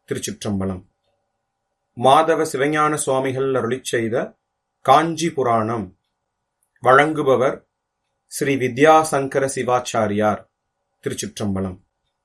திருச்சிற்றம்பலம் மாதவ சிவஞான சுவாமிகள் அருளிச் செய்த காஞ்சி புராணம் வழங்குபவர் ஸ்ரீ வித்யாசங்கர சிவாச்சாரியார் திருச்சிற்றம்பலம்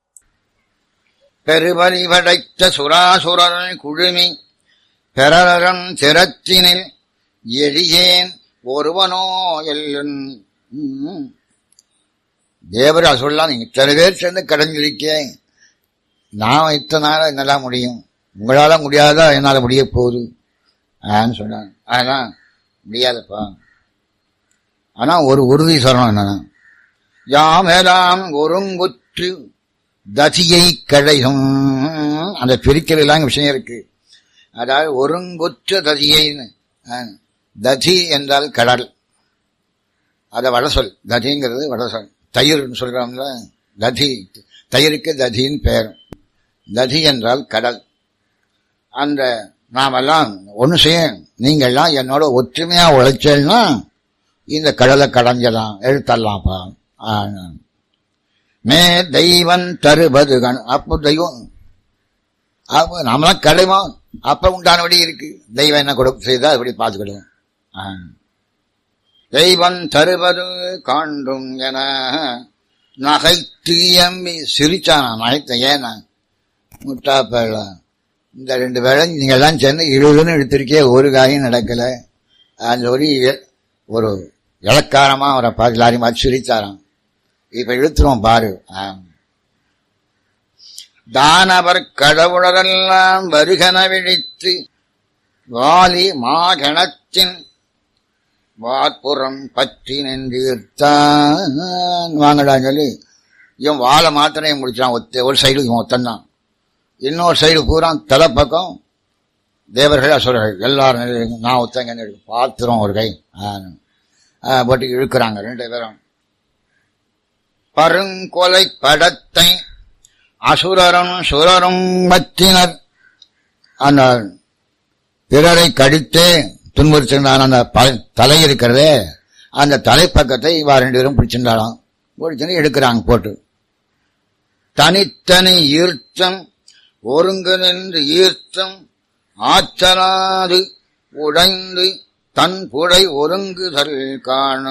பெருபலி படைத்த சுராசுரன் குழுமி பெறரன் திறத்தினில் எளியேன் ஒருவனோ எல்லன் ம். தேவரா சொல்லலாம் நீங்க இத்தனை பேர் சேர்ந்து கடைஞ்சிருக்கேன் நான் இத்தனை நாளா என்னால முடியும் உங்களால முடியாதா என்னால முடிய போகுது ஆன்னு சொன்னான் அதெல்லாம் முடியாதப்பா ஆனா ஒரு உறுதி சொல்லணும் என்னன்னா யாமெல்லாம் ஒருங்குற்று ததியை கழையும் அந்த பிரிக்கிறதுலாம் விஷயம் இருக்கு அதாவது ஒருங்குற்ற ததியைன்னு ஆ, ததி என்றால் கடல் அதை வட சொல் ததிங்கிறது வட சொல் தயிர்னு சொல்றோம்ல ததி தயிருக்கு ததின்னு பெயர் ததி என்றால் கடல் அந்த நாமெல்லாம் ஒன்று செய்ய நீங்கள்லாம் என்னோட ஒற்றுமையா உழைச்சேன்னா இந்த கடலை கடைஞ்சலாம் எழுத்தரலாம்ப்பா ஆ, மே தெய்வம் தருவது கண் அப்போ தெய்வம் அப்போ நம்மளாம் கிடைவோம் அப்ப உண்டானபடி இருக்கு தெய்வம் என்ன கொடு செய்தா அப்படி பார்த்துக்கிடுவோம் ஆ. தெய்வம் தருவது காண்டும் என நகைத்து எம்பி சிரிச்சானா நகைத்த ஏனா முட்டா பேழ இந்த ரெண்டு வேளை நீங்க எல்லாம் சேர்ந்து இழுதுன்னு எடுத்திருக்கே ஒரு காயும் நடக்கல அந்த ஒரு இ- ஒரு இலக்காரமா அவரை பார்த்து எல்லாரையும் பார்த்து சிரிச்சாராம் இப்ப இழுத்துருவோம் பாரு ஆ. தானவர் கடவுளரெல்லாம் வருகன விழித்து வாலி மாகணத்தின் வார்ப்புறம் பற்றி நின்றீர்த்தான் வாங்கடான்னு சொல்லி இவன் வாழை மாத்திரையும் முடிச்சான் ஒத்த ஒரு சைடு இவன் ஒத்தந்தான் இன்னொரு சைடு பூரா தலை பக்கம் தேவர்கள் அசுரர்கள் எல்லாரும் நில்லுங்க. நான் ஒத்தங்க பார்த்துரும் ஒரு கை ஆ. ஆ, போட்டு இழுக்கிறாங்க ரெண்டு பேரும் பருங்கொலை படத்தை அசுரரும் சுரரும் மத்தினர் அந்த பிறரை கடித்தே துன்புறுத்திருந்தான் அந்த ப- தலை இருக்கிறதே அந்த தலைப்பக்கத்தை இவா ரெண்டு பேரும் பிடிச்சிருந்தாலும் பிடிச்சுன்னு எடுக்கிறாங்க போட்டு தனித்தனி ஈர்த்தம் ஒருங்கு நின்று ஈர்த்தம் ஆற்றலாது உடைந்து தன் புடை ஒருங்குதல் காணு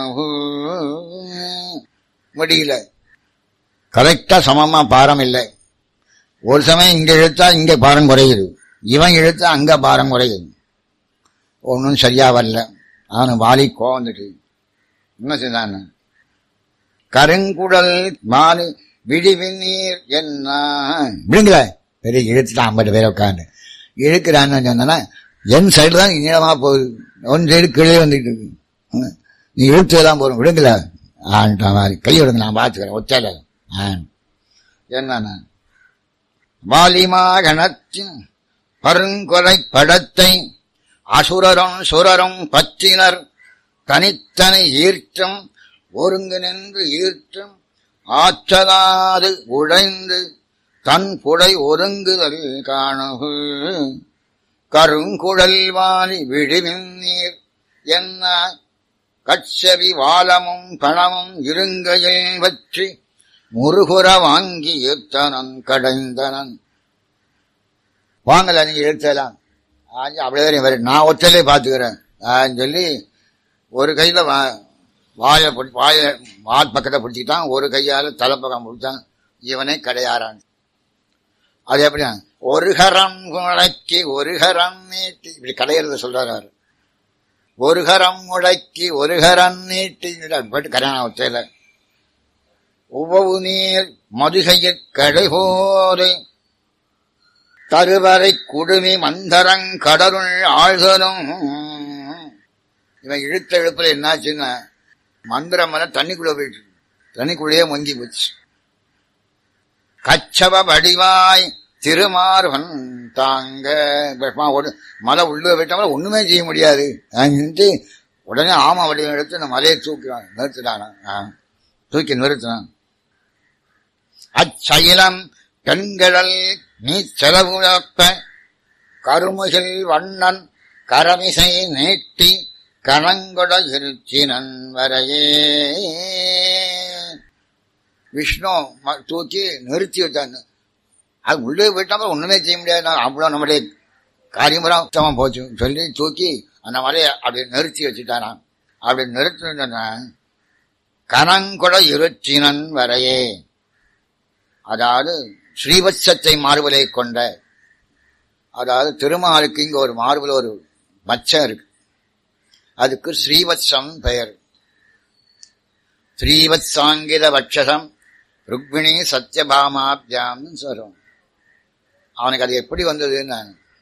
முடியல கரெக்டா சமமா பாரம் இல்லை ஒரு சமயம் இங்க இழுத்தா இங்க பாரம் குறையுது இவன் இழுத்தா அங்க பாரம் குறையுது ஒன்றும் சரியா வரல அவனு வாலி கோவந்துட்டு என்ன செய்தான் கருங்குடல் மாலு விடிவிநீர் என்ன விடுங்கள பெரிய இழுத்துட்டான் ஐம்பது பேரை உட்காந்து இழுக்கிறான்னு சொன்னா என் சைடு தான் நீளமா போகுது ஒன் சைடு கீழே வந்துட்டு இருக்கு ம். நீ இழுத்துதான் போறோம் விடுங்கள ஆன்ட்ட மாதிரி கை விடுங்க நான் பார்த்துக்கிறேன் ஒத்தால ஆ என்ன வாலிமாகணத்தின் பருங்கொலை படத்தை அசுரரும் சுரரும் பற்றினர் தனித்தனி ஈர்த்தம் ஒருங்கு நின்று ஈர்த்தம் ஆற்றலாது உடைந்து தன் புடை ஒருங்குதல் காணுகு கருங்குழல் வாலி விழிவின் நீர் என்ன கட்சவி வாலமும் பணமும் இருங்கையில் வற்றி முருகுற வாங்கி ஈர்த்தனன் கடைந்தனன் வாங்கல நீங்க இழுத்தலாம் ஆஞ்சு அப்படியே வரும் நான் ஒத்தலே பாத்துக்கிறேன் ஆன்னு சொல்லி ஒரு கையில வா- வாய பிடி- வாய வால் பக்கத்தை பிடிச்சிக்கிட்டான் ஒரு கையால தலைப்பக்கம் பிடிச்சான் இவனே கடையாரான் அது எப்படியா ஒரு கரம் முழக்கி ஒரு கரம் நீட்டி இப்படி கடையிறத சொல்றாரு அவரு. ஒரு கரம் முழக்கி ஒரு கரம் நீட்டி போட்டு கரையான ஒத்தையில உவவு நீர் மதுகையிற் கடைபோரை தருவரை குடுமி மந்தரங் கடலுள் ஆழ்தலும் இவன் இழுத்த இழுப்புல என்னாச்சுன்னா மந்திரம் எல்லாம் தண்ணிக்குள்ள போயிட்டு தண்ணிக்குள்ளேயே மங்கி போச்சு கச்சவ வடிவாய் திருமார்வன் தாங்க விஷமா ஒரு மலை உள்ள விட்டவங்க ஒண்ணுமே செய்ய முடியாது அங்கிட்டு உடனே ஆமா வடிவம் எடுத்து இந்த மலையை தூக்கினான் நிறுத்தினான் ஆ. தூக்கி நிறுத்தினான் அச்சயிலம் பெண்களல் நீ செலவுழப்ப கருமுகில் வண்ணன் கரமிசை நீட்டி கணங்கொட இருச்சினன் வரையே விஷ்ணு ம- தூக்கி நிறுத்தி வச்சான் அது உள்ளே போயிட்டாம ஒண்ணுமே செய்ய முடியாது நான் அவ்வளவு நம்முடைய காரியமுறம் சுத்தமா போச்சு சொல்லி தூக்கி அந்த மலையை அப்படி நிறுத்தி வச்சுட்டாராம் அப்படி நிறுத்தினா கனங்குட இருச்சினன் வரையே அதாவது ஸ்ரீவத்சத்தை மார்பலை கொண்ட அதாவது திருமாலுக்கு இங்க ஒரு மார்புல ஒரு மச்சம் இருக்கு அதுக்கு ஸ்ரீவத்சம் பெயர் ஸ்ரீவத்சாங்கித வட்சசம் ருக்மிணி சத்யபாமாபியாம்னு சொல்றோம் அவனுக்கு அது எப்படி வந்ததுன்னு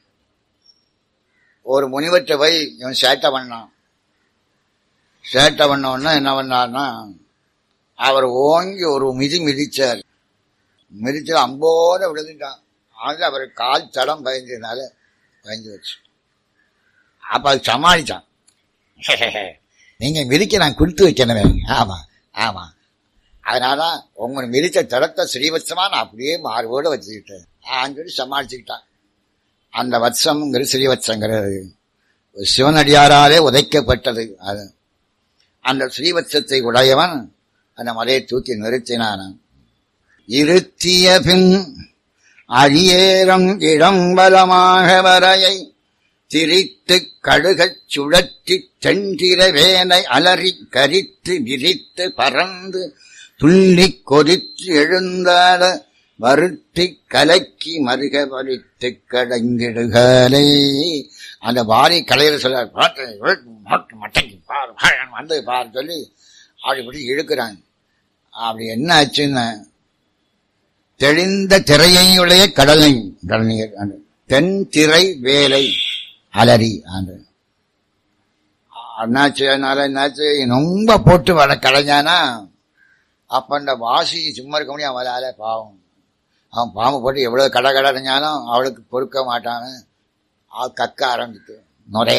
ஒரு முனிவற்ற போய் இவன் சேட்டை பண்ணான் சேட்டை பண்ண உடனே என்ன பண்ணார்னா அவர் ஓங்கி ஒரு மிதி மிதிச்சார் மிதிச்சு அம்போட விழுந்துட்டான் அது அவர் கால் தடம் பயந்ததுனால பயந்து வச்சு அப்ப அது சமாளிச்சான் நீங்க மிதிக்க நான் கொடுத்து வைக்கணுமே ஆமா ஆமா அதனால உங்களை மிதிச்ச தடத்தை ஸ்ரீவத்சமா நான் அப்படியே மார்போட வச்சுக்கிட்டேன் ஆன்னு சொல்லி சமாளிச்சுக்கிட்டான் அந்த வத்சம்ங்கிறது ஸ்ரீவத்சங்கிறது சிவனடியாராலே உதைக்கப்பட்டது அது அந்த ஸ்ரீவத்சத்தை உடையவன் அந்த மலையை தூக்கி நிறுத்தினான் இருத்திய பின் அடியேறம் இடம்பலமாக வரையை திரித்து கடுகச் சுழற்றி தென்றிர வேலை அலறி கரித்து விரித்து பறந்து துள்ளி கொதித்து எழுந்தாட வருத்தி கலக்கி மருக வலித்து கடங்கிடுகளே அந்த வாரி கலையில சொல்ல பாட்டு மட்டைக்கு பார் பார், வந்து பார் சொல்லி அப்படி இப்படி இழுக்கிறாங்க அப்படி என்ன ஆச்சுன்னு தெளிந்த திரையுடைய கடலை கடல் அந்த தென் திரை வேலை அலறி அந்த என்னாச்சு அதனால என்னாச்சு ரொம்ப போட்டு வர கலைஞ்சானா அப்ப அந்த வாசி சும்மா இருக்க முடியும் அவளால பாவம் அவன் பாம்பு போட்டு எவ்வளவு கடை கடனைஞ்சாலும் அவளுக்கு பொறுக்க மாட்டான்னு அவ கக்க ஆரம்பித்து நுரைய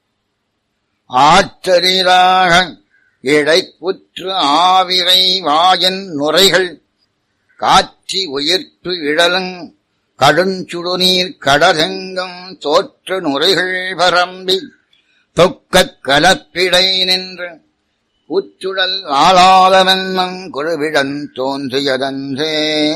ஆற்றறியாக இடை புற்று ஆவிரை வாயன் நுரைகள் காற்றி உயிர்ப்பு இழலுங் கடுஞ்சுடுநீர் கடலெங்கும் தோற்று நுரைகள் பரம்பி தொக்கக் கலப்பிடை நின்று உச்சுடல் ஆளாதவென்மங் குழுவிடன் தோன்றியதன்றே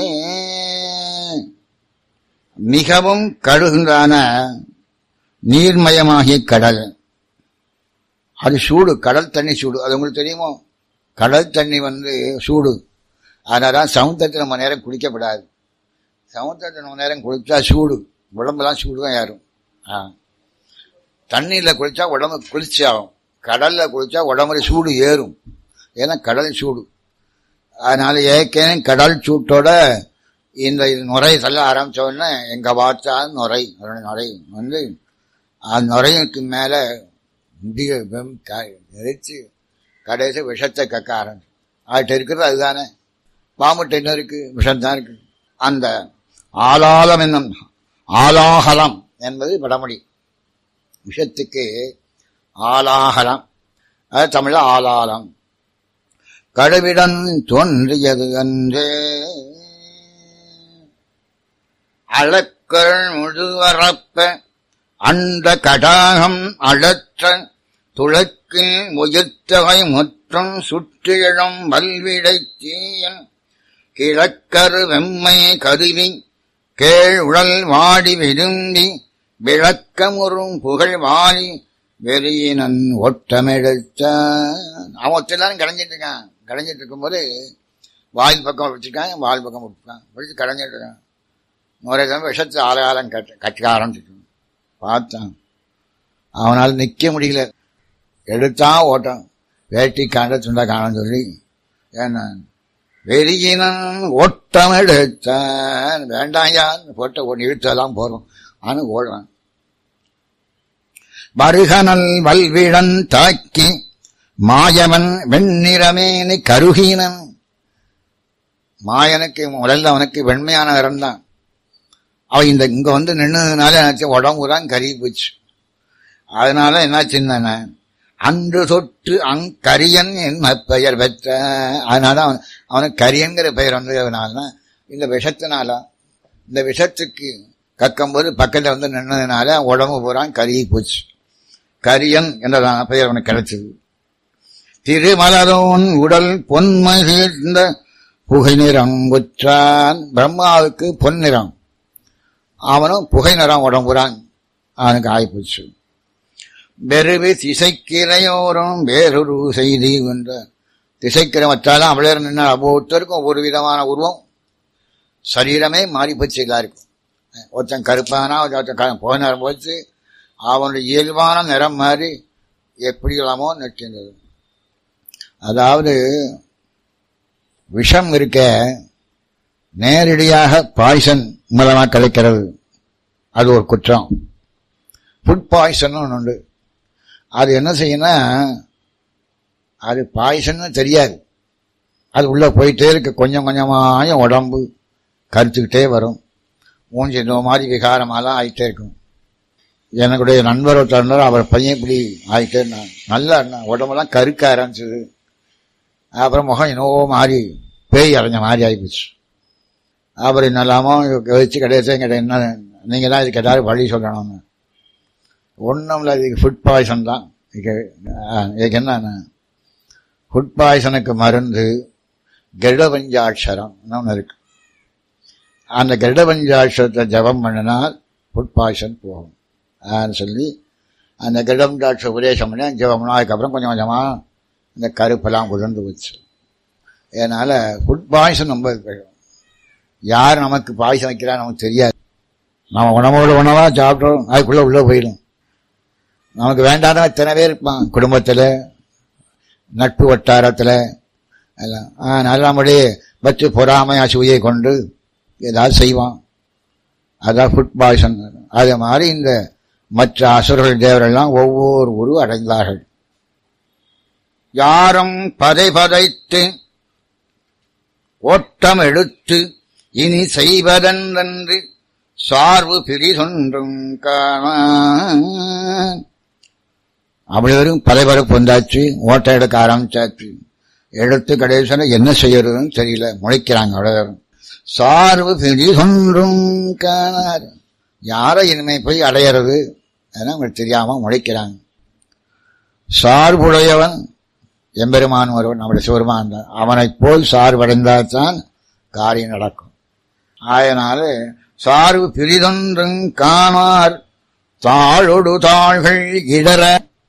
மிகவும் கடுகின்றான நீர்மயமாகிய கடல் அது சூடு கடல் தண்ணி சூடு அது உங்களுக்கு தெரியுமோ கடல் தண்ணி வந்து சூடு அதனால சமுத்திரத்தில் நம்ம நேரம் குளிக்கப்படாது சமுத்திரத்தில் நம்ம நேரம் குளிச்சா சூடு உடம்பெல்லாம் சூடு தான் ஏறும் ஆ தண்ணியில் குளிச்சா உடம்பு குளிர்ச்சி ஆகும் கடல்ல குளிச்சா உடம்புல சூடு ஏறும் ஏன்னா கடல் சூடு அதனால ஏற்கனவே கடல் சூட்டோட இந்த இது நுரை சொல்ல ஆரம்பிச்ச உடனே எங்க பார்த்தா நுரை நுரை வந்து அந்த நுரைக்கு மேல முடிய வெம் க- நெரிச்சு கடைசி விஷத்தை கக்க ஆரம்பிச்சு அதுகிட்ட இருக்கிறது அதுதானே பாம்புட்ட என்ன இருக்கு விஷம் தான் இருக்கு அந்த ஆலாலம் என்னும் ஆலாகலம் என்பது வடமொழி விஷத்துக்கு ஆலாகலம் அது தமிழ ஆலாலம் கடுவிடன் தோன்றியது அன்றே அளக்கள் முழுவரப்ப அந்த கடாகம் அழற்ற துளக்கில் உயிர்த்தகை முற்றும் சுற்றியிடம் வல்விடை தீயன் கிழக்கரு வெம்மை கருவி கேள் உடல் வாடி விரும்பி விளக்கமுறும் புகழ் வாரி வெறியினன் ஒட்டமெடுத்த அவன் ஒத்தெல்லாம் கடைஞ்சிட்டு இருக்கான் கடைஞ்சிட்டு இருக்கும்போது வாயில் பக்கம் வச்சிருக்கான் வால் பக்கம் விட்டுருக்கான் விழிச்சு கடைஞ்சிட்டு இருக்கான் முறை தான் விஷத்து ஆலகாலம் கட்ட கற்க ஆரம்பிச்சிட்டு பார்த்தான் அவனால் நிக்க முடியல எடுத்தான் ஓட்டம் வேட்டி காண்ட துண்டா காணன்னு சொல்லி ஏன்னா வெறியினன் ஓட்டம் எடுத்தான் வேண்டாயான்னு போட்ட ஒன்று இழுத்தெல்லாம் போறோம் ஆனு ஓடுறான் வருகனல் வல்விழன் தாக்கி மாயவன் வெண்ணிறமேனி கருகினன் மாயனுக்கு முதல்ல அவனுக்கு வெண்மையான நிறம் தான் அவன் இந்த இங்க வந்து நின்னதுனால என்னாச்சு உடம்பு தான் கருகி போச்சு அதனால என்னாச்சுன்னா அன்று தொட்டு அங்கரியன் என்ன பெயர் பெற்ற அதனால அவன் அவனுக்கு கரியன்கிற பெயர் வந்ததுனால இந்த விஷத்தினால இந்த விஷத்துக்கு கக்கும்போது பக்கத்துல வந்து நின்னதுனால உடம்பு பூரா கருகி போச்சு கரியன் என்றதான பெயர் அவனுக்கு கிடைச்சது திருமலரோன் உடல் பொன்மை சேர்ந்த புகை நிறம் உற்றான் பிரம்மாவுக்கு பொன்னிறம் அவனும் புகை நிறம் உடம்புறான் அவனுக்கு ஆயிப்போச்சு வெறுவி திசைக்கிரையோரும் வேறொரு செய்தி என்ற திசைக்கிற வச்சாலும் அவளே நின்று ஒவ்வொருத்தருக்கும் ஒவ்வொரு விதமான உருவம் சரீரமே மாறி போச்சு எல்லாருக்கும் ஒருத்தன் கருப்பானா ஒருத்தன் புகை நிறம் போச்சு அவனுடைய இயல்பான நிறம் மாதிரி எப்படி இல்லாமோ நிற்கின்றது அதாவது விஷம் இருக்க நேரடியாக பாய்சன் மூலமாக கிடைக்கிறது அது ஒரு குற்றம் ஃபுட் பாய்சன் ஒன்று உண்டு அது என்ன செய்யணும்னா அது பாய்சன் தெரியாது அது உள்ளே போயிட்டே இருக்கு கொஞ்சம் கொஞ்சமாக உடம்பு கருத்துக்கிட்டே வரும் மூஞ்சி இந்த மாதிரி விகாரமாலாம் ஆகிட்டே இருக்கும் எனக்குடைய நண்பர் ஒருத்தர் இருந்தார் அவர் பையன் இப்படி ஆகிட்டே இருந்தான் நல்லா இருந்தான் உடம்பெல்லாம் கருக்க ஆரம்பிச்சது அப்புறம் முகம் என்னவோ மாறி பேய் அடைஞ்ச மாதிரி ஆகிப்போச்சு அப்புறம் என்னெல்லாமோ வச்சு கிடையாது கிட்ட என்ன நீங்கள் தான் இதுக்கு ஏதாவது வழி சொல்லணும்னு ஒன்றும் இல்லை இதுக்கு ஃபுட் பாய்சன் தான் இதுக்கு இதுக்கு என்ன ஃபுட் பாய்சனுக்கு மருந்து கருடபஞ்சாட்சரம் ஒன்று இருக்கு அந்த கருடபஞ்சாட்சரத்தை ஜபம் பண்ணினால் ஃபுட் பாய்சன் போகும் சொல்லி அந்த கருடபஞ்சாட்ச உபதேசம் பண்ணி ஜபம்னா அதுக்கப்புறம் கொஞ்சம் கொஞ்சமாக இந்த கருப்பெல்லாம் உதிர்ந்து போச்சு அதனால் ஃபுட் பாய்சன் ரொம்ப யார் நமக்கு பாய்சன் வைக்கிறா நமக்கு தெரியாது நம்ம உணவோட உணவாக சாப்பிட்றோம் அதுக்குள்ளே உள்ளே போயிடும் நமக்கு வேண்டாத எத்தனை பேர் இருப்பான் குடும்பத்தில் நட்பு வட்டாரத்தில் எல்லாம் அதனால் நம்முடைய வச்சு பொறாமை அசூயை கொண்டு ஏதாவது செய்வான் அதான் ஃபுட் பாய்சன் அது மாதிரி இந்த மற்ற அசுரர்கள் தேவரெல்லாம் ஒவ்வொரு உரு அடைந்தார்கள் யாரும் பதை பதைத்து ஓட்டம் எடுத்து இனி செய்வதென்று சார்பு பிரிதொன்றும் காண அவ்வளவரும் பதைபரப்பு வந்தாச்சு ஓட்டம் எடுக்க ஆரம்பிச்சாச்சு எடுத்து கடைசியில் என்ன செய்யறதுன்னு தெரியல முளைக்கிறாங்க அவ்வளவு சார்பு பிரிதொன்றும் காணார் யாரை இனிமே போய் அடையிறது அதெல்லாம் அவங்களுக்கு தெரியாம முளைக்கிறாங்க சார்புடையவன் எம்பெருமான் ஒருவன் நம்முடைய சிவருமான் தான் அவனைப் போல் சார்படைந்தால்தான் காரியம் நடக்கும் அதனால சார்பு பிரிதொன்றும் காணார் தாழொடு தாள்கள் இடர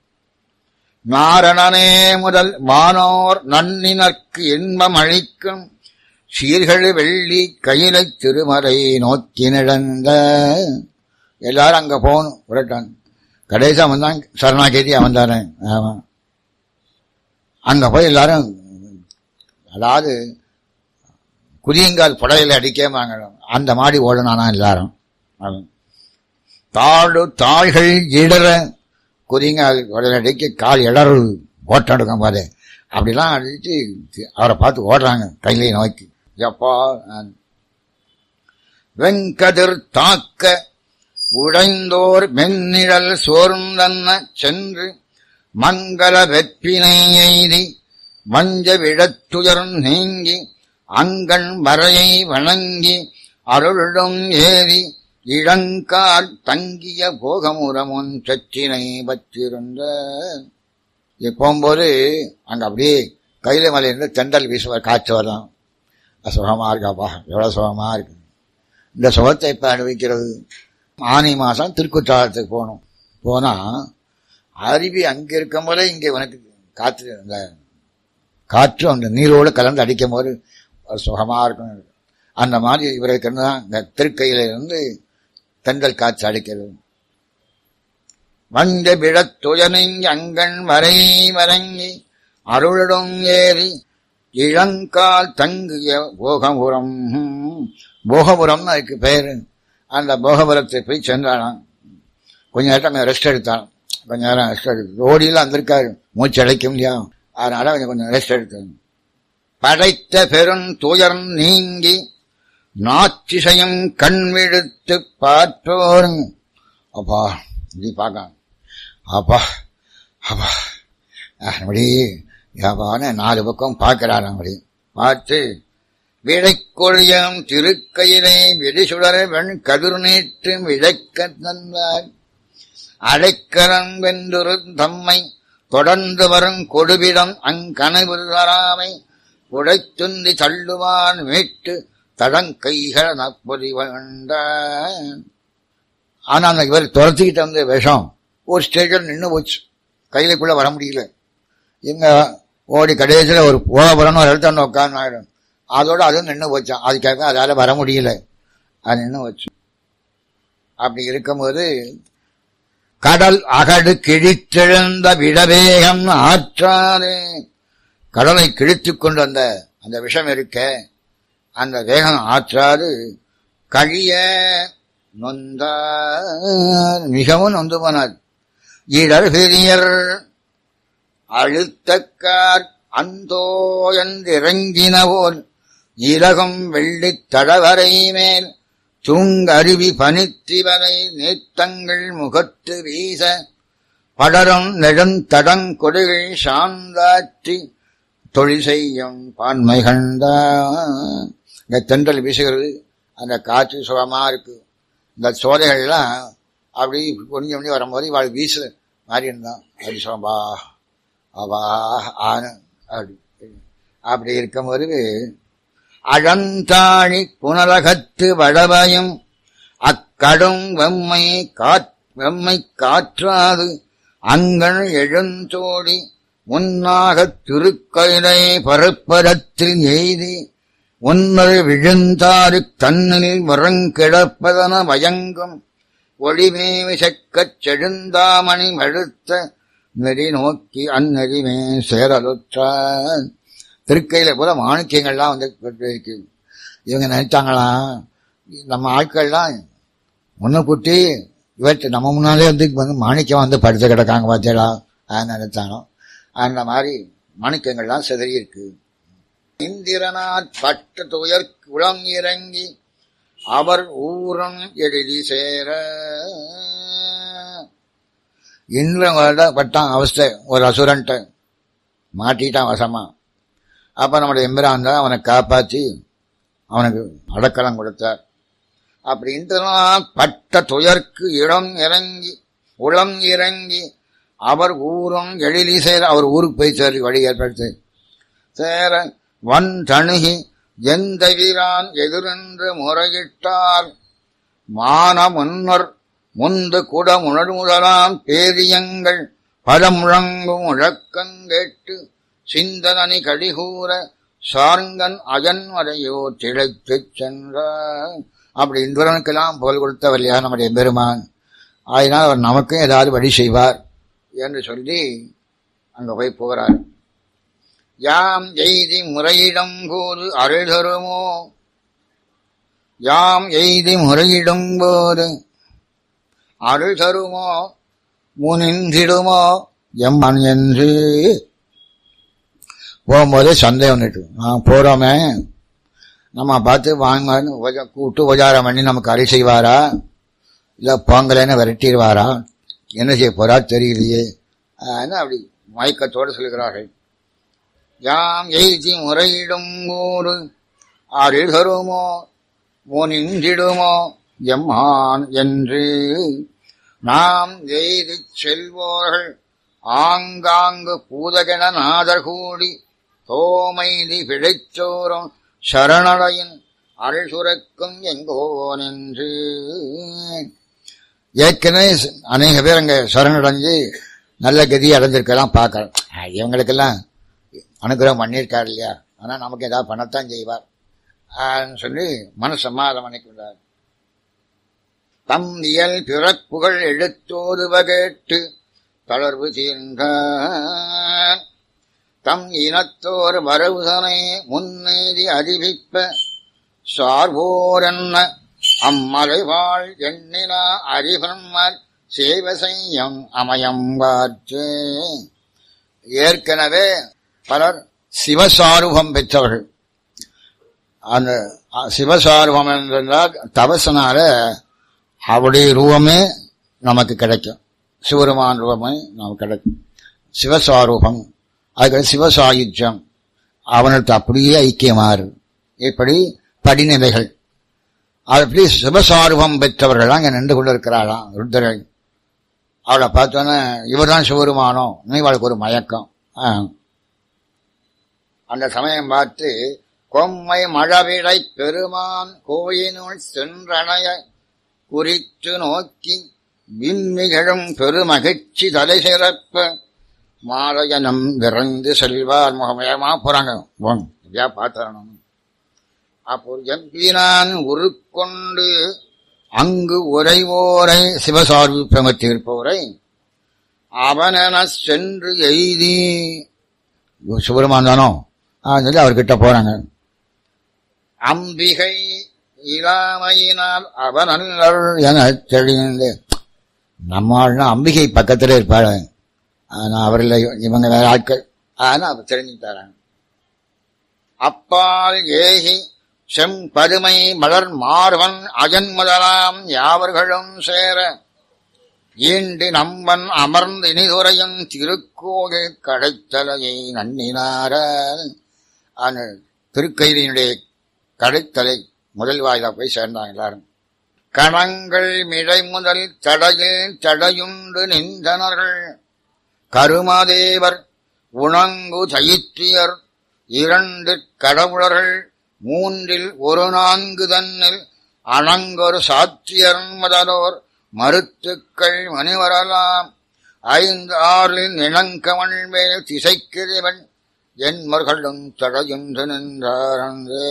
நாரணனே முதல் வானோர் நன்னினர்க்கு இன்பம் அளிக்கும் சீர்கள் வெள்ளி கையிலை திருமறை நோக்கி நிழந்த எல்லாரும் அங்க போகணும் புரட்டான் கடைசியா வந்தான் சரணாகேதி அவன் தானே ஆமா அங்க போய் எல்லாரும் அதாவது குதியங்கால் புடையில அடிக்காம அந்த மாடி ஓடனானா எல்லாரும் தாழு தாள்கள் இடற குதிங்கால் புடையில அடிக்க கால் இடறு ஓட்டம் எடுக்கும் போது அப்படிலாம் அடிச்சு அவரை பார்த்து ஓடுறாங்க கையிலே நோக்கி எப்பா வெங்கதிர் தாக்க உடைந்தோர் மென்னிழல் சோர்ந்தன்ன சென்று மங்கள வெப்பினை எய்தி வஞ்ச விழத்துயர் நீங்கி அங்கண் வரையை வணங்கி அருளிடம் ஏறி இளங்கால் தங்கிய போகமுறமுன் சச்சினை வச்சிருந்த போகும்போது அங்க அப்படியே கையில மலையிலிருந்து தெண்டல் வீசுவார் காற்று வரலாம் சுகமா இருக்காப்பா எவ்வளவு சுகமா இருக்கு இந்த சுகத்தை இப்ப அனுபவிக்கிறது ஆனி மாசம் திருக்குற்றாலத்துக்கு போகணும் போனா அருவி அங்க இருக்கும் போதே இங்க உனக்கு காற்று அந்த காற்று அந்த நீரோடு கலந்து அடிக்கும் போது சுகமா இருக்கும் அந்த மாதிரி இவருக்கு தான் இந்த திருக்கையில இருந்து தென்றல் காற்று அடிக்கிறது வந்த விழத்துயனிங் அங்கண் வரை வரைங்கி அருளிடம் ஏறி இளங்கால் தங்கிய போகபுரம் போகபுரம்னு அதுக்கு பேரு அந்த போகபுரத்தை போய் சென்றானாம் கொஞ்ச நேரம் ரெஸ்ட் எடுத்தான் கொஞ்ச நேரம் ரெஸ்ட் எடுத்து ஓடியில் வந்திருக்காரு மூச்சு அடைக்க முடியாது அதனால கொஞ்சம் கொஞ்சம் ரெஸ்ட் எடுத்தாங்க படைத்த பெரும் துயர் நீங்கி நாச்சிசையும் கண் விழுத்து பார்த்தோருங்க அப்பா இப்படி பார்க்க அப்பா அப்பா அப்படி யாபான நாலு பக்கம் பார்க்கிறார் அப்படி பார்த்து விடைக்கொழியம் திருக்கையிலே வெடிசுடர வெண் கதிர் நீட்டு விழைக்க தந்தார் அடைக்கலம் வென்றொரு தம்மை தொடர்ந்து வரும் கொடுவிடம் அங்கனவு வராமை உடைத்துந்தி தள்ளுவான் மீட்டு தடங்கைகள் நப்பொறி வேண்டான் ஆனா அந்த இவர் துரத்திக்கிட்ட வந்து விஷம் ஒரு ஸ்டேஜில் நின்று போச்சு கையிலக்குள்ள வர முடியல இவங்க ஓடி கடைசியில் ஒரு போகப்புறம்னு ஒரு இடத்த உட்காந்து ஆயிடும் அதோட அதுவும் நின்று போச்சான் அதுக்காக அதால வர முடியல அது நின்று போச்சு அப்படி இருக்கும்போது கடல் அகடு கிழித்தெழுந்த விடவேகம் ஆற்றாது கடலை கிழித்துக் கொண்டு அந்த அந்த விஷம் இருக்க அந்த வேகம் ஆற்றாது கழிய நொந்த மிகவும் நொந்து போனார் இடர் பெரியர் அழுத்தக்கார் அந்தோ என்றிறங்கினவோல் இலகம் வெள்ளித் தடவரை மேல் தூங்கருவி பனித்திவரை நேத்தங்கள் முகத்து வீச படரும் நெடுந்தடங்கொடுகள் சாந்தாற்றி தொழில் செய்யும் பான்மை கண்டா இந்த தென்றல் வீசுகிறது அந்த காற்று சுகமா இருக்கு இந்த சோதைகள்லாம் அப்படி கொஞ்சம் கொஞ்சம் வரும்போது இவாள் வீசு மாதிரி இருந்தான் அப்படி சுகம்பா அவா ஆன அப்படி அப்படி இருக்கும்போது அழந்தாழி புனலகத்து வடபயம் அக்கடும் வெம்மை காற் வெம்மை காற்றாது அங்கள் எழுந்தோடி முன்னாகத் திருக்கயிலை பரப்பரத்தில் எய்தி உன்னர் விழுந்தாறு தன்னில் முறங்கிடப்பதன வயங்கும் ஒளிமேவி செக்கச் செழுந்தாமணி மழுத்த நெறி நோக்கி அந்நெறிமே சேரலுற்றான் திருக்கையில போல மாணிக்கியங்கள்லாம் வந்து இருக்கு இவங்க நினைச்சாங்களாம் நம்ம ஆட்கள்லாம் முன்ன குட்டி இவற்றை நம்ம முன்னாலே வந்து வந்து மாணிக்கம் வந்து படுத்து கிடக்காங்க பார்த்தீங்களா நினைச்சாங்க அந்த மாதிரி மாணிக்கங்கள்லாம் சிதறி இருக்கு இந்திரனார் பட்ட துயர் குளம் இறங்கி அவர் ஊரம் எழுதி சேர இந்திரன் பட்டான் அவஸ்தை ஒரு அசுரன்ட்ட மாட்டிட்டான் வசமா அப்ப நம்முடைய எம்பிரான் தான் அவனை காப்பாற்றி அவனுக்கு அடக்கலம் கொடுத்தார் அப்படி இந்திரனால் பட்ட துயர்க்கு இடம் இறங்கி உளம் இறங்கி அவர் ஊரும் எழிலி சேர அவர் ஊருக்கு போய் சேரி வழி ஏற்படுத்தி சேர வன் தணுகி எந்த வீரான் எதிரென்று முறையிட்டார் மான முன்னர் முந்து குட முழமுதலாம் பேரியங்கள் பல முழங்கும் முழக்கங்கேட்டு சிந்தனி கடிகூற சார்ங்கன் அயன்மறையோ திளைத்துச் சென்றார் அப்படி இந்திரனுக்கெல்லாம் புகழ் கொடுத்தவர் இல்லையா நம்முடைய பெருமான் அதனால் அவர் நமக்கும் ஏதாவது வழி செய்வார் என்று சொல்லி அங்க போய் போகிறார் யாம் எய்தி முறையிடும் போது அருள் தருமோ யாம் எய்தி முறையிடும் போது அருள் தருமோ முனிந்திடுமோ எம்மன் என்று போகும்போது சந்தேகம் வந்துட்டு நான் போறோமே நம்ம பார்த்து வாங்கன்னு உபஜா- கூட்டு உபச்சாரம் பண்ணி நமக்கு அரி செய்வாரா இல்ல போங்கலைன்னு விரட்டிடுவாரா என்ன செய்ய போறா தெரியலையே ஆன்னு அப்படி மயக்கத்தோடு சொல்கிறார்கள் யாம் எய்தி முறையிடும் ஊரு அருகருமோ முனிந்திடுமோ எம்மான் என்று நாம் எய்தி செல்வோர்கள் ஆங்காங்கு பூதகன நாதர் கூடி தோமைதி பிழைச்சோறும் சரணடையின் அருள் சுரக்கும் எங்கோ நின்று ஏற்கனவே ச- அநேக பேர் அங்க சரணடைஞ்சு நல்ல கதி அடைஞ்சிருக்கலாம் பார்க்கலாம் அஹ், இவங்களுக்கெல்லாம் அனுகிரகம் பண்ணியிருக்காரு இல்லையா ஆனா நமக்கு ஏதாவது பண்ணத்தான் செய்வார் ஆன்னு சொல்லி மன சமாதம் பண்ணிக்கொண்டார் தம் இயல் பிறப்புகள் எழுத்தோதுவ கேட்டு தளர்வு தீர்ந்தார் தம் இனத்தோர் வரவுதனை முன்னேறி அறிவிப்ப சார்வோரென்ன அம்மலைவாழ் எண்ணினா அறிவன்மர் சேவசையம் அமயம் பார்த்து ஏற்கனவே பலர் சிவசாரூபம் பெற்றவர்கள் அந்த அ- சிவசாரூபம் என்றால் தபசனால அவருடைய ரூபமே நமக்கு கிடைக்கும் சிவருமான் ரூபமே நமக்கு கிடைக்கும் சிவசாரூபம் அதுக்கு சிவசாயுஜம் அவனுக்கு அப்படியே ஐக்கியமாறு இப்படி படிநிலைகள் அப்படி சிவசாரூபம் பெற்றவர்கள் அங்கே நின்று கொண்டிருக்கிறாளாம் ருத்ரன் அவளை பார்த்தோன்னே இவர் தான் சிவருமானோ இவளுக்கு ஒரு மயக்கம் ஆ. அந்த சமயம் பார்த்து கொம்மை மழவிடை பெருமான் கோயினுள் சென்றணைய குறித்து நோக்கி விம்மிகழும் பெருமகிழ்ச்சி தலை சிறப்ப மாலையனம் விரைந்து செல்வார் முகமயமா போறாங்க போங்க ஐயா பார்த்தரணும் அப்போ எம்பினான் உருக்கொண்டு அங்கு உரைவோரை சிவசார்பு பிரமத்திருப்பவரை அவனென சென்று எய்தி சுப்பிரமான் தானோ சொல்லி அவர்கிட்ட போறாங்க அம்பிகை இளாமையினால் அவன் அல்லர் என தெளிந்து நம்மாள்னா அம்பிகை பக்கத்துல இருப்பாள் ஆனா அவரில் இவங்க வேற ஆட்கள் ஆனா அவர் தெரிஞ்சுட்டாராங்க அப்பால் ஏகி செம்பதுமை மலர் மார்வன் அஜன் முதலாம் யாவர்களும் சேர ஈண்டி நம்பன் அமர்ந்து இனிதுரையும் திருக்கோயில் கடைத்தலையை நன்னினார அந்த திருக்கையினுடைய கடைத்தலை முதல் வாயிலா போய் சேர்ந்தாங்க எல்லாரும் கணங்கள் மிடை முதல் தடையில் தடையுண்டு நின்றனர்கள் கருமாதேவர் உணங்கு தயிற்றியர் இரண்டு கடவுளர்கள் மூன்றில் ஒரு நான்கு தன்னில் அணங்கொரு சாத்தியர் முதலோர் மருத்துக்கள் மணிவரலாம் ஐந்து ஆறில் நிலங்கவன் மேல் திசைக்கிறவன் என் மர்களும் தடையுண்டு நின்றாரே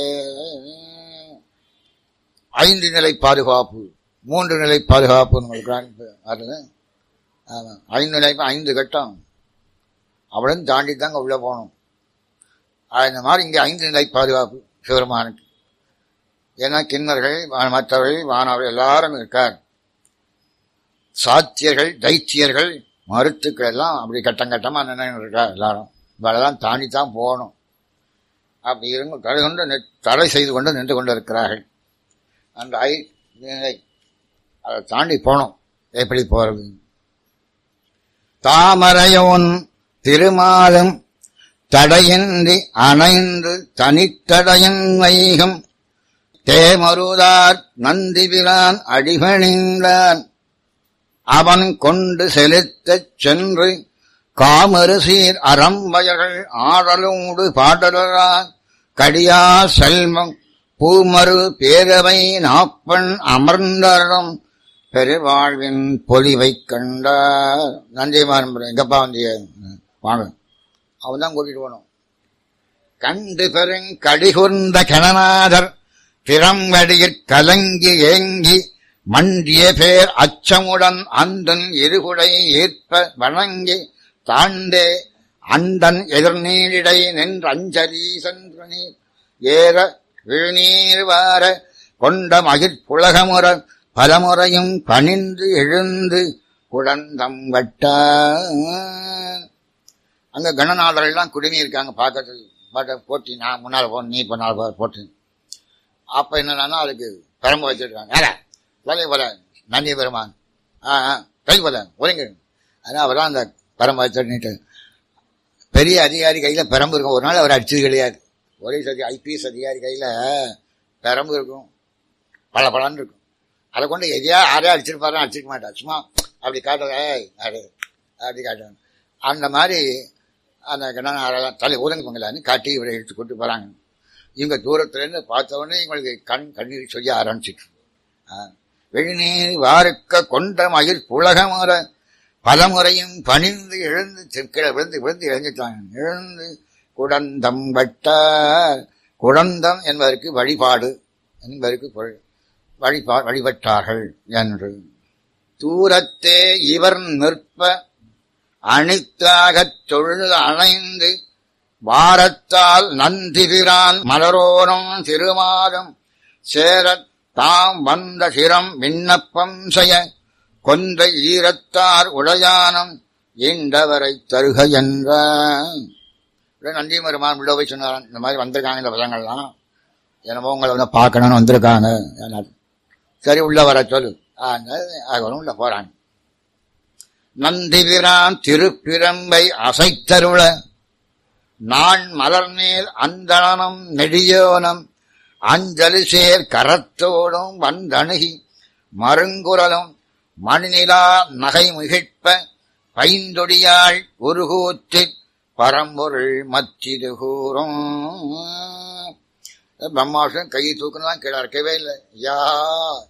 ஐந்து நிலை பாதுகாப்பு மூன்று நிலை பாதுகாப்பு உங்களுக்கு ஆமா ஐந்து நிலை ஐந்து கட்டம் அவளும் தாண்டி தாங்க உள்ள போகணும் இந்த மாதிரி இங்கே ஐந்து நிலை பாதுகாப்பு சிவருமானுக்கு ஏன்னா கிண்ணர்கள் மற்றவர்கள் வானவர்கள் எல்லாரும் இருக்கார் சாத்தியர்கள் தைத்தியர்கள் மருத்துக்கள் எல்லாம் அப்படி கட்டம் கட்டமா நின்று இருக்கா எல்லாரும் இவளெல்லாம் தாண்டி தான் போகணும் அப்படி இருங்க தடை கொண்டு தடை செய்து கொண்டு நின்று கொண்டு இருக்கிறார்கள் அந்த ஐ நிலை அதை தாண்டி போகணும் எப்படி போறது தாமரையோன் திருமாலும் தடையின்றி அணைந்து தனித்தடையின் வைகம் தேமருதார் நந்திபிரான் அடிபணிந்தான் அவன் கொண்டு செலுத்தச் சென்று காமரு சீர் அறம்பயர்கள் ஆடலோடு பாடலான் கடியா செல்வம் பூமரு பேரவை நாப்பன் அமர்ந்தரும் பெருவாழ்வின் பொலிவை கண்டார் நந்திமாரன் எங்கப்பா வந்திய வாங்க அவன் தான் கூட்டிட்டு போனோம் கண்டு பெருங் கடிகுர்ந்த கணநாதர் திறம்படியிற் கலங்கி ஏங்கி மண்டிய பேர் அச்சமுடன் அந்தன் இருகுடை ஏற்ப வணங்கி தாண்டே அண்டன் எதிர்நீரிடை நின்ற அஞ்சலி சென்று ஏற விழுநீர் வார கொண்ட மகிழ் புலகமுற பலமுறையும் பணிந்து எழுந்து குழந்தம் வட்ட அங்க கணநாதர் எல்லாம் குடுமி இருக்காங்க பார்க்கறதுக்கு பட் போட்டி நான் முன்னால் போ நீ பின்னால் போ போட்டு அப்ப என்னன்னா அதுக்கு பெரம்பு வச்சிருக்காங்க ஏடா வேலை போல நந்தி பெருமான் ஆ ஆ கை போல ஒருங்க அதான் அவர்தான் அந்த பெரம்பு வச்சுட்டு பெரிய அதிகாரி கையில பெரம்பு இருக்கும் ஒரு நாள் அவர் அடிச்சது கிடையாது போலீஸ் அதிகாரி ஐபிஎஸ் அதிகாரி கையில பெரம்பு இருக்கும் பல பலன்னு இருக்கும் அதை கொண்டு எதையா யாரையா அடிச்சிருப்பாரு அடிச்சிருக்க மாட்டா சும்மா அப்படி காட்டுற அடு அப்படி காட்டுவாங்க அந்த மாதிரி அந்த கண்ணன் தலை ஒதுங்க பொங்கலான்னு காட்டி இவரை எடுத்து கொண்டு போறாங்க இவங்க தூரத்துலேருந்து பார்த்த உடனே இவங்களுக்கு கண் கண்ணீர் சொல்ல ஆரம்பிச்சிட்டு வெளிநீர் வாருக்க கொண்ட மயில் புலகமுற பலமுறையும் பணிந்து எழுந்து கீழே விழுந்து விழுந்து எழுந்துட்டாங்க எழுந்து குடந்தம் வட்டார் குடந்தம் என்பதற்கு வழிபாடு என்பதற்கு பொருள் வழிபா வழிபட்டார்கள் என்று தூரத்தே இவர் நிற்ப அணித்தாகச் தொழுது அணைந்து வாரத்தால் நந்திபிரான் மலரோனும் திருமாலும் சேரத் தாம் வந்த சிரம் விண்ணப்பம் செய்ய கொந்த ஈரத்தார் உடையானம் ஈண்டவரை தருக என்றான் நந்தி மருமான் உள்ள போய் சொன்னாரான் இந்த மாதிரி வந்திருக்காங்க இந்த பசங்கள்லாம் என்னமோ உங்களை வந்து பார்க்கணும்னு வந்திருக்காங்க சரி உள்ள வர சொல்லு அவரும் உள்ள போறாங்க நந்திபிரான் திருப்பிரம்பை அசைத்தருள நான் மலர் மேல் அந்தணனும் நெடியோனம் அஞ்சலி சேர் கரத்தோடும் வந்தணுகி மருங்குரலும் மணிநிலா நகை மிகிழ்ப்ப பைந்தொடியாள் உருகூற்றிற் பரம்பொருள் மத்திது கூறும் பிரம்மாசம் கையை தூக்கணும் கீழே இருக்கவே இல்லை ஐயா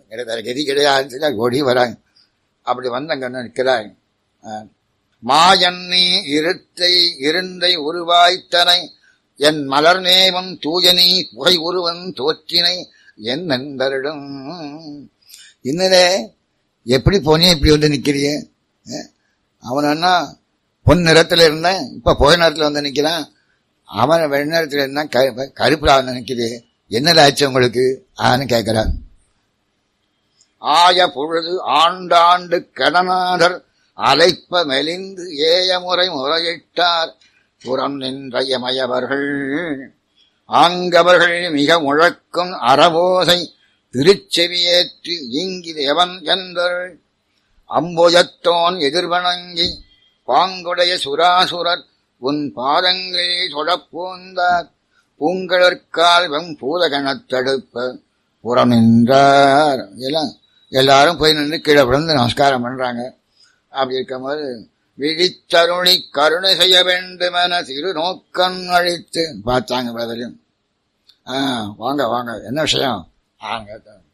எனக்கு வேற கதி கிடையாதுன்னு சொல்லி ஓடி வராங்க அப்படி வந்து அங்க வந்து நிற்கிறாங்க ஆஹ். மாயன் நீ இருத்தை இருந்தை உருவாய்த்தனை என் மலர் நேவன் தூயனி புகை உருவன் தோற்றினை என் நண்பரிடம் இன்னதே எப்படி போனே இப்படி வந்து நிக்கிறிய அஹ்? அவன் அண்ணா பொன் நிறத்துல இருந்தேன் இப்ப புகை நிறத்துல வந்து நிக்கிறான் அவன் வெண்ணத்துல இருந்தா க- கருப்புல வந்து நிக்குது என்னதாச்சு உங்களுக்கு ஆன்னு கேட்கிறான் ஆய பொழுது ஆண்டாண்டு கடனாதர் அலைப்ப மெலிந்து ஏயமுறை முறையிட்டார் புறம் நின்றயமயவர்கள் ஆங்கவர்கள் மிக முழக்கும் அறவோசை திருச்செவியேற்று இங்கிது எவன் என்பர் அம்புயத்தோன் எதிர்வணங்கி பாங்குடைய சுராசுரர் உன் பாதங்களே தொழப்போந்தார் பூங்கழற்கால் வெம் பூதகணத் தடுப்ப புறம் நின்றார் எல்லாம் எல்லாரும் போய் நின்று கீழே விழுந்து நமஸ்காரம் பண்றாங்க அப்படி இருக்கும்போது விழித்தருளி கருணை செய்ய வேண்டுமென சிறு நோக்கம் அழித்து பார்த்தாங்க பிரதரையும் ஆ வாங்க வாங்க என்ன விஷயம் ஆங்க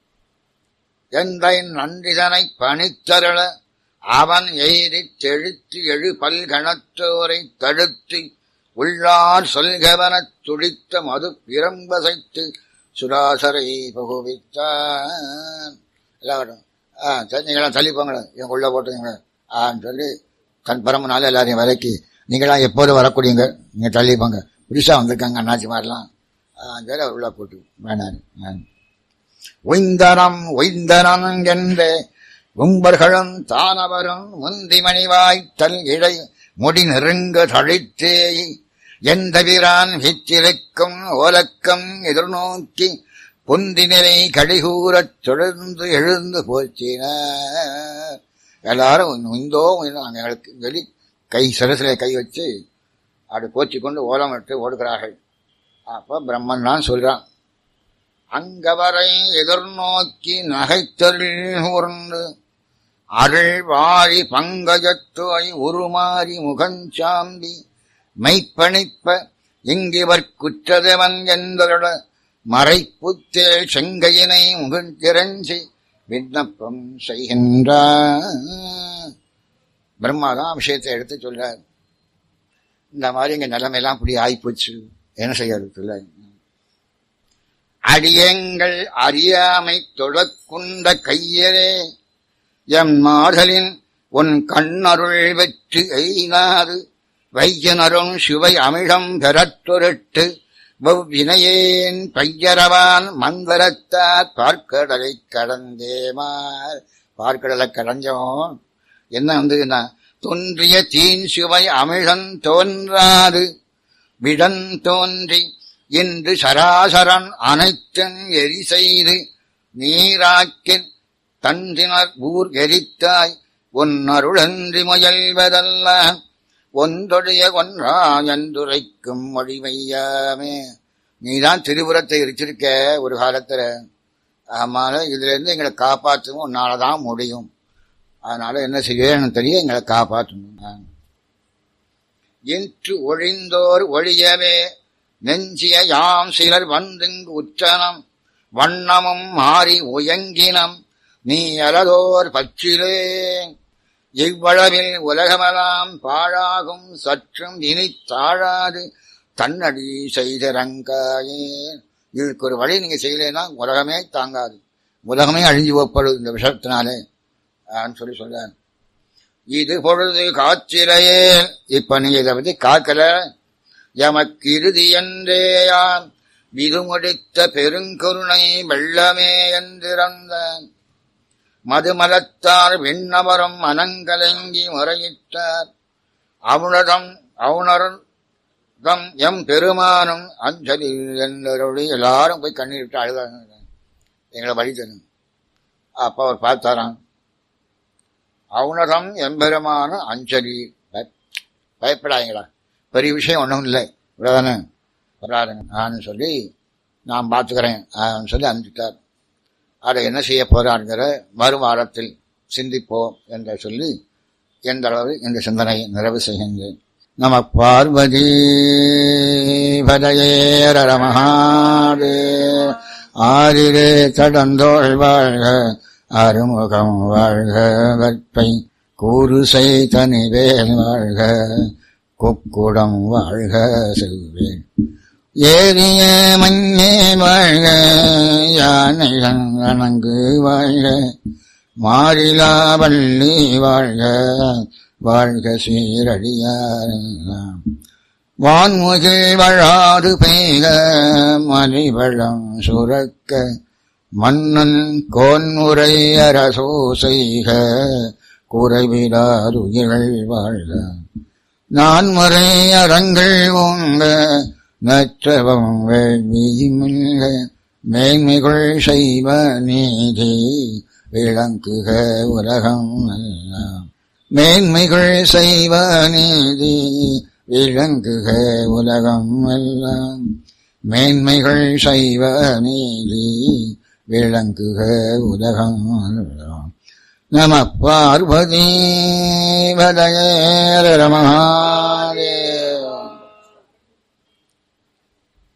எந்தை நன்றிதனை பணித்தருள அவன் எய்தித் தெழுத்து எழு பல்கணத்தோரை தடுத்து உள்ளார் சொல்கவனத் துடித்த மது பிரம்பசைத்து சுராசரை புகுவித்தான் எல்லாரும் ஆ சரி நீங்களாம் தள்ளி போங்களேன் எங்க உள்ள போட்டுங்க ஆன்னு சொல்லி தன் பரமனால எல்லாரையும் விலக்கி நீங்களாம் எப்போதும் வரக்கூடியங்க நீங்க தள்ளி போங்க புதுசா வந்திருக்காங்க அண்ணாச்சி மாதிரிலாம் ஆ சரி அவர் உள்ள போட்டு வேணாரு வேணாம் ஒய்ந்தனம் ஒய்ந்தனம் என்ற கும்பர்களும் தானவரும் முந்திமணிவாய் தல் இடை முடி நெருங்க தழித்தேய் எந்த வீரான் வித்திருக்கும் ஓலக்கம் எதிர்நோக்கி பொந்தினிலை கடிகூறத் தொடர்ந்து எழுந்து போச்சினார் எல்லாரும் இந்தோ எங்களுக்கு சொல்லி கை சிரசிலே கை வச்சு அப்படி போச்சு கொண்டு ஓலம் விட்டு ஓடுகிறார்கள் அப்ப பிரம்மன் தான் சொல்றான் அங்கவரை எதிர்நோக்கி நகைத்தொழில் ஊர்ந்து அருள் வாழி பங்கஜத்தோய் உருமாறி முகஞ்சாம்பி மெய்ப்பணிப்ப இங்கிவர் குற்றதவன் என்பதோட மறைப்புத்தே செங்கையினை முகஞ்சிரஞ்சி விண்ணப்பம் செய்கின்றார் பிரம்மாதான் விஷயத்தை எடுத்து சொல்றார் இந்த மாதிரி எங்க நிலைமையெல்லாம் இப்படி ஆயிப்போச்சு என்ன செய்யறது அடியங்கள் அறியாமை தொடக்குண்ட கையரே எம் மாதலின் உன் கண்ணருள் வெற்று எய்தாது வையனரும் சுவை அமிழம் பெறத்தொருட்டு வெவ்வினையேன் பையரவான் மந்தரத்தார் பார்க்கடலை கடந்தேமார் பார்க்கடலை கடஞ்சோம் என்ன வந்ததுன்னா தோன்றிய தீன் சுவை அமிழம் தோன்றாது விடன் தோன்றி இன்று சராசரன் அனைத்தும் எரி செய்து நீராக்கின் தந்தினர் ஊர் எரித்தாய் உன் அருளன்றி முயல்வதல்ல ஒன்றொடைய ஒன்றா என்றுரைக்கும் மொழிமையாமே நீதான் திருபுரத்தை எரிச்சிருக்க ஒரு காலத்துல ஆமால இதுல இருந்து எங்களை காப்பாற்றவும் உன்னாலதான் முடியும் அதனால என்ன செய்யணும் தெரியும் எங்களை காப்பாற்றணும் என்று ஒழிந்தோர் ஒழியவே நெஞ்சிய யாம் சிலர் வந்துங்கு உற்றனம் வண்ணமும் மாறி உயங்கினம் நீ அலதோர் பச்சிலே இவ்வளவில் உலகமெல்லாம் பாழாகும் சற்றும் இனி தாழாது தன்னடி செய்தரங்காயே இதுக்கு ஒரு வழி நீங்க செய்யலைன்னா உலகமே தாங்காது உலகமே அழிஞ்சு போப்படும் இந்த விஷத்தினாலே சொல்லி சொல்றார் இது பொழுது காச்சிலையே இப்ப நீங்க இதை பத்தி காக்கல எமக்கு இறுதி என்றேயான் விதுமுடித்த பெருங்கருணை வெள்ளமே என்றிறந்தான் மதுமலத்தார் விண்ணவரும் மனங்கலங்கி முறையிட்டார் அவுணரம் அவுணர்தம் எம் பெருமானும் அஞ்சலி என்றொழி எல்லாரும் போய் கண்ணீர் அழுதாங்க எங்களை வழி தரும் அப்ப அவர் பார்த்தாராம் அவுணரம் எம்பெருமானும் அஞ்சலி பயப்படாதீங்களா பெரிய விஷயம் ஒன்றும் இல்லை இவ்வளோதானே வராதுங்க நான் சொல்லி நான் பார்த்துக்கிறேன் சொல்லி அனுப்பிட்டார் அதை என்ன செய்ய போறாருங்கிற மறுவாரத்தில் சிந்திப்போம் என்று சொல்லி எந்த அளவு இந்த சிந்தனையை நிறைவு செய்கின்றேன் நம பார்வதி பதயேர மகாதே ஆறிலே தடந்தோள் வாழ்க அருமுகம் வாழ்க வற்பை கூறுசை தனிவேல் வாழ்க குக்குடம் வாழ்க செல்வேன் ஏறிய மஞ்சே வாழ்க யானை அணங்கு வாழ்க மாறிலா வள்ளி வாழ்க வாழ்க சீரடியார் வான்முகில் வழாது பெய்க மலிவளம் சுரக்க மன்னன் கோன்முறை அரசோ செய்க குறைவிலாதுயிர்கள் வாழ்க நான்முறை அரங்கள் ஓங்க நற்றவம் வேள்விமில்க மேன்மைகள் செய்வ நீதி விளங்குக உலகம் எல்லாம் மேன்மைகள் செய்வ நீதி விளங்குக உலகம் எல்லாம் மேன்மைகள் செய்வ நீதி விளங்குக உலகம் எல்லாம் நம பார்வதி வதயர மகாதேவ